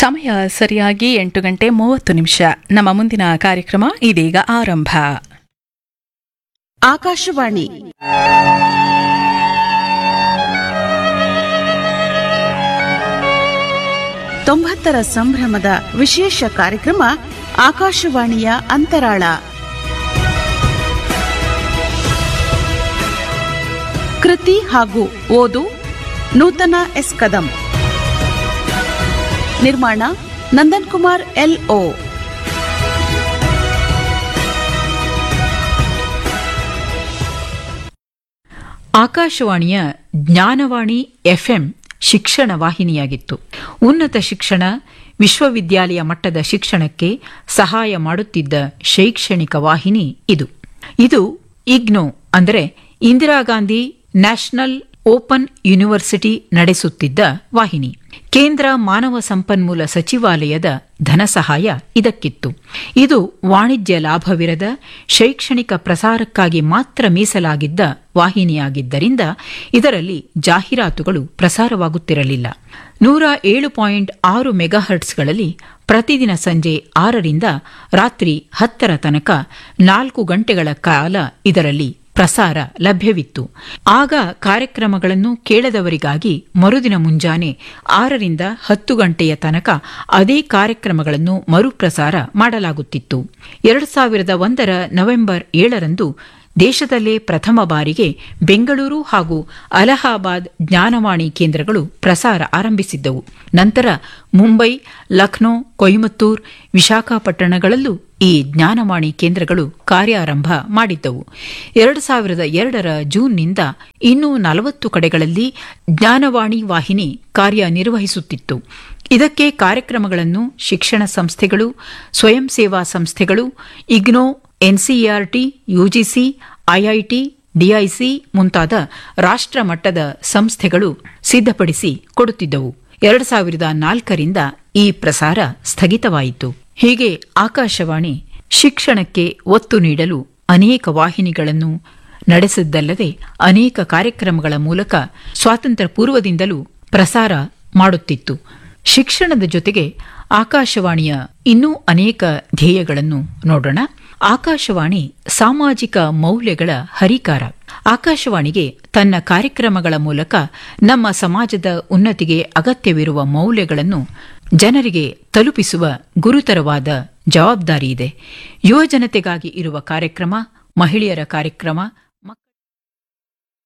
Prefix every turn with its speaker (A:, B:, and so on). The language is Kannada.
A: ಸಮಯ ಸರಿಯಾಗಿ ಎಂಟು ಗಂಟೆ ಮೂವತ್ತು ನಿಮಿಷ ನಮ್ಮ ಮುಂದಿನ ಕಾರ್ಯಕ್ರಮ ಇದೀಗ ಆರಂಭ
B: ಆಕಾಶವಾಣಿ ತೊಂಬತ್ತರ ಸಂಭ್ರಮದ ವಿಶೇಷ ಕಾರ್ಯಕ್ರಮ ಆಕಾಶವಾಣಿಯ ಅಂತರಾಳ ಕೃತಿ ಹಾಗೂ ಓದು ನೂತನ ಎಸ್ ಕದಂ ನಿರ್ಮಾಣ ನಂದನ್ ಕುಮಾರ್ ಎಲ್ ಓ
C: ಆಕಾಶವಾಣಿಯ ಜ್ಞಾನವಾಣಿ ಎಫ್ಎಂ ಶಿಕ್ಷಣ ವಾಹಿನಿಯಾಗಿತ್ತು ಉನ್ನತ ಶಿಕ್ಷಣ ವಿಶ್ವವಿದ್ಯಾಲಯ ಮಟ್ಟದ ಶಿಕ್ಷಣಕ್ಕೆ ಸಹಾಯ ಮಾಡುತ್ತಿದ್ದ ಶೈಕ್ಷಣಿಕ ವಾಹಿನಿ ಇದು ಇದು ಇಗ್ನೋ ಅಂದರೆ Indira Gandhi national open university ನಡೆಸುತ್ತಿದ್ದ ವಾಹಿನಿ ಕೇಂದ್ರ ಮಾನವ ಸಂಪನ್ಮೂಲ ಸಚಿವಾಲಯದ ಧನಸಹಾಯ ಇದಕ್ಕಿತ್ತು ಇದು ವಾಣಿಜ್ಯ ಲಾಭವಿರದ ಶೈಕ್ಷಣಿಕ ಪ್ರಸಾರಕ್ಕಾಗಿ ಮಾತ್ರ ಮೀಸಲಾಗಿದ್ದ ವಾಹಿನಿಯಾಗಿದ್ದರಿಂದ ಇದರಲ್ಲಿ ಜಾಹೀರಾತುಗಳು ಪ್ರಸಾರವಾಗುತ್ತಿರಲಿಲ್ಲ ನೂರ ಏಳು ಪಾಯಿಂಟ್ ಆರು ಮೆಗಾಹರ್ಟ್ಸ್ಗಳಲ್ಲಿ ಪ್ರತಿದಿನ ಸಂಜೆ ಆರರಿಂದ ರಾತ್ರಿ ಹತ್ತರ ತನಕ ನಾಲ್ಕು ಗಂಟೆಗಳ ಕಾಲ ಇದರಲ್ಲಿ ಪ್ರಸಾರ ಲಭ್ಯವಿತ್ತು ಆಗ ಕಾರ್ಯಕ್ರಮಗಳನ್ನು ಕೇಳದವರಿಗಾಗಿ ಮರುದಿನ ಮುಂಜಾನೆ ಆರರಿಂದ ಹತ್ತು ಗಂಟೆಯ ತನಕ ಅದೇ ಕಾರ್ಯಕ್ರಮಗಳನ್ನು ಮರುಪ್ರಸಾರ ಮಾಡಲಾಗುತ್ತಿತ್ತು ಎರಡು ಸಾವಿರದ ಒಂದರ ನವೆಂಬರ್ ಏಳರಂದು ದೇಶದಲ್ಲೇ ಪ್ರಥಮ ಬಾರಿಗೆ ಬೆಂಗಳೂರು ಹಾಗೂ ಅಲಹಾಬಾದ್ ಜ್ಞಾನವಾಣಿ ಕೇಂದ್ರಗಳು ಪ್ರಸಾರ ಆರಂಭಿಸಿದ್ದವು ನಂತರ ಮುಂಬೈ ಲಖನೌ ಕೊಯಮತ್ತೂರ್ ವಿಶಾಖಪಟ್ಟಣಗಳಲ್ಲೂ ಈ ಜ್ಞಾನವಾಣಿ ಕೇಂದ್ರಗಳು ಕಾರ್ಯಾರಂಭ ಮಾಡಿದ್ದವು ಎರಡು ಸಾವಿರದ ಎರಡರ ಜೂನ್ನಿಂದ ಇನ್ನೂ ನಲವತ್ತು ಕಡೆಗಳಲ್ಲಿ ಜ್ಞಾನವಾಣಿ ವಾಹಿನಿ ಕಾರ್ಯನಿರ್ವಹಿಸುತ್ತಿತ್ತು ಇದಕ್ಕೆ ಕಾರ್ಯಕ್ರಮಗಳನ್ನು ಶಿಕ್ಷಣ ಸಂಸ್ಥೆಗಳು ಸ್ವಯಂ ಸೇವಾ ಸಂಸ್ಥೆಗಳು IGNOU NCERT UGC IIT DIC ಮುಂತಾದ ರಾಷ್ಟ್ರ ಮಟ್ಟದ ಸಂಸ್ಥೆಗಳು ಸಿದ್ಧಪಡಿಸಿ ಕೊಡುತ್ತಿದ್ದವು ಎರಡು ಸಾವಿರದ ನಾಲ್ಕರಿಂದ ಈ ಪ್ರಸಾರ ಸ್ಥಗಿತವಾಯಿತು ಹೀಗೆ ಆಕಾಶವಾಣಿ ಶಿಕ್ಷಣಕ್ಕೆ ಒತ್ತು ನೀಡಲು ಅನೇಕ ವಾಹಿನಿಗಳನ್ನು ನಡೆಸಿದ್ದಲ್ಲದೆ ಅನೇಕ ಕಾರ್ಯಕ್ರಮಗಳ ಮೂಲಕ ಸ್ವಾತಂತ್ರ್ಯ ಪೂರ್ವದಿಂದಲೂ ಪ್ರಸಾರ ಮಾಡುತ್ತಿತ್ತು ಶಿಕ್ಷಣದ ಜೊತೆಗೆ ಆಕಾಶವಾಣಿಯ ಇನ್ನೂ ಅನೇಕ ಧ್ಯೇಯಗಳನ್ನು ನೋಡೋಣ ಆಕಾಶವಾಣಿ ಸಾಮಾಜಿಕ ಮೌಲ್ಯಗಳ ಹರಿಕಾರ ಆಕಾಶವಾಣಿಗೆ ತನ್ನ ಕಾರ್ಯಕ್ರಮಗಳ ಮೂಲಕ ನಮ್ಮ ಸಮಾಜದ ಉನ್ನತಿಗೆ ಅಗತ್ಯವಿರುವ ಮೌಲ್ಯಗಳನ್ನು ಜನರಿಗೆ ತಲುಪಿಸುವ ಗುರುತರವಾದ ಜವಾಬ್ದಾರಿ ಇದೆ ಯುವಜನತೆಗಾಗಿ ಇರುವ ಕಾರ್ಯಕ್ರಮ ಮಹಿಳೆಯರ ಕಾರ್ಯಕ್ರಮ